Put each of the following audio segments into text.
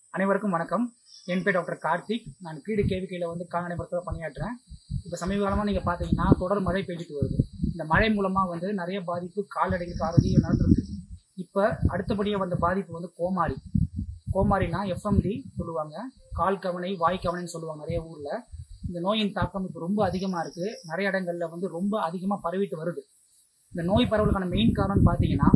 அனைவருக்கும் வணக்கம் என் பேர் டாக்டர் கார்த்திக் நான் கீடு கேவிக்கையில் வந்து கால்நடை மருத்துவ பணியாற்றுறேன் இப்போ சமீப காலமாக நீங்கள் பார்த்தீங்கன்னா தொடர் மழை பெஞ்சிட்டு வருது இந்த மழை மூலமாக வந்து நிறைய பாதிப்பு கால்நடைகளுக்கு ஆல்ரெடி நடந்திருக்கு இப்போ அடுத்தபடியாக வந்த பாதிப்பு வந்து கோமாரி கோமாரினா எஃப்எம்டி சொல்லுவாங்க கால் கவனை வாய் கவனைன்னு சொல்லுவாங்க நிறைய ஊரில் இந்த நோயின் தாக்கம் இப்போ ரொம்ப அதிகமாக இருக்குது நிறைய இடங்களில் வந்து ரொம்ப அதிகமாக பரவிட்டு வருது இந்த நோய் பரவலுக்கான மெயின் காரணம்னு பார்த்தீங்கன்னா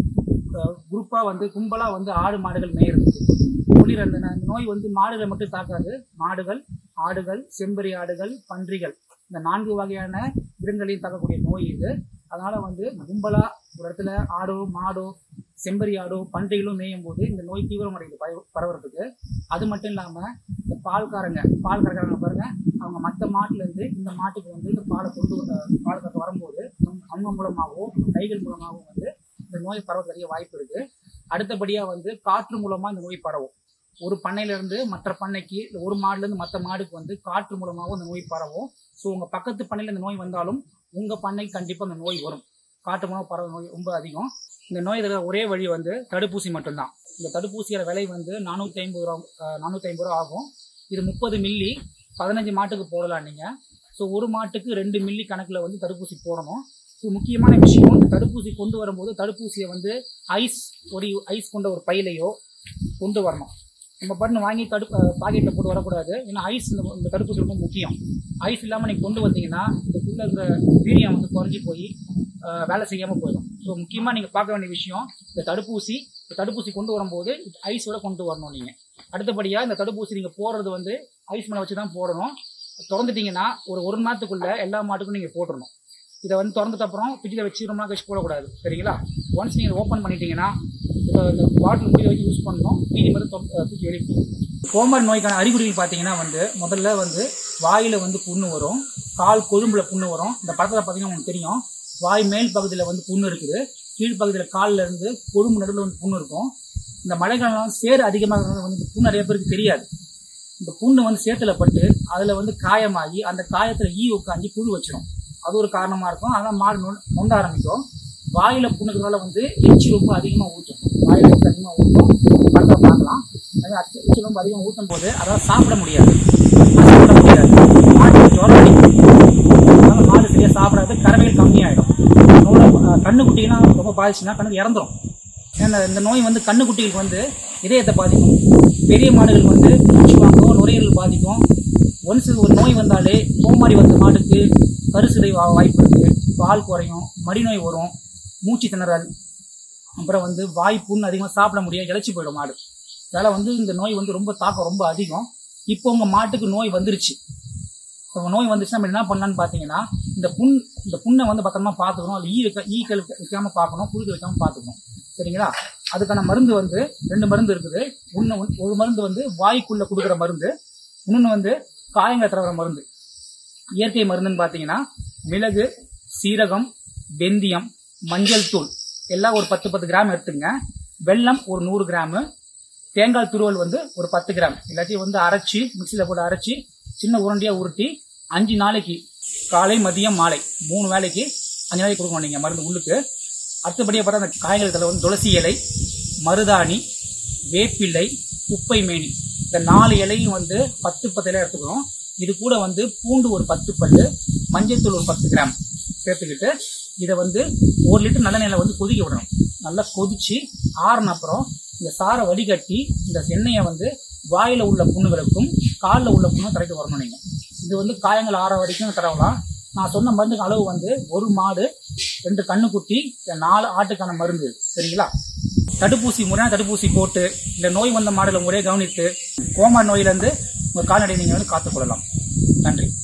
குரூப்பாக வந்து கும்பலாக வந்து ஆடு மாடுகள் மேயிறது குளிர் அந்த அந்த நோய் வந்து மாடுகளை மட்டும் தாக்காது மாடுகள் ஆடுகள் செம்பரி ஆடுகள் பன்றிகள் இந்த நான்கு வகையான விலங்குகளையும் தாக்கக்கூடிய நோய் இது அதனால வந்து கும்பலா ஒரு இடத்துல ஆடோ மாடோ செம்பரி ஆடோ பன்றிகளும் மேயும் போது இந்த நோய் தீவிரமடையுது பரவ- பரவறதுக்கு அது மட்டும் இல்லாம இந்த பால்காரங்க பால் கறக்காரங்க பாருங்க அவங்க மற்ற மாட்டுல இருந்து இந்த மாட்டுக்கு வந்து இந்த பாலை கொண்டு வ- பால் கறக்க வரும்போது அவங்க- அவங்க மூலமாகவோ கைகள் மூலமாகவும் வந்து இந்த நோய் பரவ நிறைய வாய்ப்பு இருக்கு அடுத்தபடியா வந்து காற்று மூலமா இந்த நோய் பரவும் ஒரு பண்ணையில இருந்து மற்ற பண்ணைக்கு இல்ல ஒரு மாடுல இருந்து மற்ற மாடுக்கு வந்து காற்று மூலமாகவும் இந்த நோய் பரவும் ஸோ உங்க பக்கத்து பண்ணையில இந்த நோய் வந்தாலும் உங்க பண்ணைக்கு கண்டிப்பா இந்த நோய் வரும் காற்று மூலம் பரவ நோய் ரொம்ப அதிகம் இந்த நோய் எதிர்க்க ஒரே வழி வந்து தடுப்பூசி மட்டும்தான் இந்த தடுப்பூசியோட விலை வந்து நானூற்றி ஐம்பது ரூபா நானூற்றி ஐம்பது ரூபா ஆகும் இது முப்பது மில்லி பதினஞ்சு மாட்டுக்கு போடலாம் நீங்கள் ஸோ ஒரு மாட்டுக்கு ரெண்டு மில்லி கணக்கில் வந்து தடுப்பூசி போடணும் ஸோ முக்கியமான விஷயம் இந்த தடுப்பூசி கொண்டு வரும்போது தடுப்பூசியை வந்து ஐஸ் ஒரு ஐஸ் கொண்ட ஒரு பையிலையோ கொண்டு வரணும் நம்ம பண்ணு வாங்கி தடுப்பு பாக்கெட்டில் போட்டு வரக்கூடாது ஏன்னா ஐஸ் இந்த இந்த தடுப்பூசி ரொம்ப முக்கியம் ஐஸ் இல்லாமல் நீங்கள் கொண்டு வந்தீங்கன்னா இதுக்குள்ளே இருக்கிற வீரியம் வந்து குறைஞ்சி போய் அஹ், வேலை செய்யாமல் போயிடும் ஸோ முக்கியமாக நீங்கள் பார்க்க வேண்டிய விஷயம் இந்த தடுப்பூசி இந்த தடுப்பூசி கொண்டு வரும்போது ஐஸோட கொண்டு வரணும் நீங்கள் அடுத்தபடியாக இந்த தடுப்பூசி நீங்கள் போடுறது வந்து ஐஸ் மேலே வச்சு தான் போடணும் திறந்துட்டீங்கன்னா ஒரு ஒரு மணி நேரத்துக்குள்ள எல்லா மாட்டுக்கும் நீங்கள் போட்டுடணும் இதை வந்து திறந்துட்ட அப்புறம் ஃப்ரிட்ஜில் வச்சு ரொம்ப நாள் கழிச்சு போடக்கூடாது சரிங்களா ஒன்ஸ் நீங்கள் ஓப்பன் பண்ணிட்டீங்கன்னா இப்போ இந்த பாட்டில் மூடி வச்சு யூஸ் பண்ணணும் மீதி மட்டும் தொ- அஹ் தூக்கி வெளியே போகும் கோமாரி நோய்க்கான அறிகுறிகள் பார்த்தீங்கன்னா வந்து முதல்ல வந்து வாயில் வந்து புண்ணு வரும் கால் கொழும்புல புண்ணு வரும் இந்த படத்தில் பார்த்தீங்கன்னா உங்களுக்கு தெரியும் வாய் மேல் பகுதியில் வந்து புண்ணு இருக்குது கீழ்ப்பகுதியில் காலில் இருந்து கொழும்பு நடுவில் வந்து புண்ணு இருக்கும் இந்த மழைக்காலம் சேறு அதிகமாக இருக்கிறது வந்து இந்த புண்ணு நிறைய பேருக்கு தெரியாது இந்த புண்ணு வந்து சேத்துல பட்டு அதில் வந்து காயமாகி அந்த காயத்தில் ஈ உட்காந்து புழு வச்சிடும் அது ஒரு காரணமாக இருக்கும் அதான் மாடு நொ- நொண்ட ஆரம்பிக்கும் வாயில புண்ணுக்கிறதால வந்து எச்சி ரொம்ப அதிகமாக ஊற்றும் வாயில எச்சி அதிகமாக ஊற்றும் படத்தை பார்க்கலாம் அது அச்சு- எச்சி ரொம்ப அதிகமாக ஊற்றும் போது அதாவது சாப்பிட முடியாது சாப்பிட முடியாது மாட்டுக்கு ஜுரம் அடிக்கும் அதனால மாடு சரியாக சாப்பிடாது கறவைகள் கம்மியாயிடும் நோட கண்ணுக்குட்டினா ரொம்ப பாதிச்சுன்னா கண்ணுக்கு இறந்துரும் ஏன்னா இந்த நோய் வந்து கண்ணுக்குட்டிகளுக்கு வந்து இதயத்தை பாதிக்கும் பெரிய மாடுகள் வந்து மூச்சு வாங்கும் நுரையீரல் பாதிக்கும் ஒன்ஸ் ஒரு நோய் வந்தாலே கோமாரி வந்த மாடுக்கு கருசிதை வா- வாய்ப்பு இருக்கு பால் குறையும் மடிநோய் வரும் மூச்சு திணறல் அப்புறம் வந்து வாய் புண் அதிகமாக சாப்பிட முடியாது இழைச்சி போயிடும் மாடு அதனால வந்து இந்த நோய் வந்து ரொம்ப தாக்கம் ரொம்ப அதிகம் இப்போ உங்க மாட்டுக்கு நோய் வந்துருச்சு இப்போ நோய் வந்துச்சுன்னா நம்ம என்ன பண்ணலாம்னு பார்த்தீங்கன்னா இந்த புண் இந்த புண்ணை வந்து பத்திரமா பார்த்துக்கணும் அது ஈ வைக்க ஈக்கள் வைக்காம பார்க்கணும் புழுக்க வைக்காம பார்த்துக்கணும் சரிங்களா அதுக்கான மருந்து வந்து ரெண்டு மருந்து இருக்குது ஒன்று ஒரு மருந்து வந்து வாய்க்குள்ள கொடுக்குற மருந்து இன்னொன்று வந்து காயங்களை தடவுற மருந்து இயற்கை மருந்துன்னு பார்த்தீங்கன்னா மிளகு சீரகம் வெந்தயம் மஞ்சள் தூள் எல்லாம் ஒரு பத்து பத்து கிராம் எடுத்துங்க வெல்லம் ஒரு நூறு கிராமு தேங்காய் துருவல் வந்து ஒரு பத்து கிராம் எல்லாத்தையும் வந்து அரைச்சி மிக்சியில் போட்டு அரைச்சி சின்ன உருண்டையாக உருட்டி அஞ்சு நாளைக்கு காலை மதியம் மாலை மூணு வேளைக்கு அஞ்சு நாளைக்கு கொடுக்கணும் நீங்கள் மருந்து உள்ளுக்கு அடுத்தபடியாக பார்த்தா அந்த காய்கறி தலை வந்து துளசி இலை மருதாணி வேப்பிலை குப்பை மேனி இந்த நாலு இலையும் வந்து பத்து பத்து இலை எடுத்துக்கணும் இது கூட வந்து பூண்டு ஒரு பத்து பல்லு மஞ்சள்தூள் ஒரு பத்து கிராம் சேர்த்துக்கிட்டு இதை வந்து ஒரு லிட்டர் நல்லெண்ணெயில் வந்து கொதிக்க விடணும் நல்லா கொதிச்சு ஆறுன அப்புறம் இந்த சாரை வடிகட்டி இந்த எண்ணெயை வந்து வாயில உள்ள புண்ணுகளுக்கும் காலில் உள்ள புண்ணும் தரைக்கு வரணும் நீங்கள் இது வந்து காயங்கள் ஆற வரைக்கும் தடவலாம் நான் சொன்ன மருந்துக்கு அளவு வந்து ஒரு மாடு ரெண்டு கண்ணுக்குட்டி இந்த நாலு ஆட்டுக்கான மருந்து சரிங்களா தடுப்பூசி முறையான தடுப்பூசி போட்டு இந்த நோய் வந்த மாடுகளை முறையாக கவனித்து கோமா நோயிலிருந்து உங்கள் கால்நடை நீங்கள் வந்து காத்துக்கொள்ளலாம் நன்றி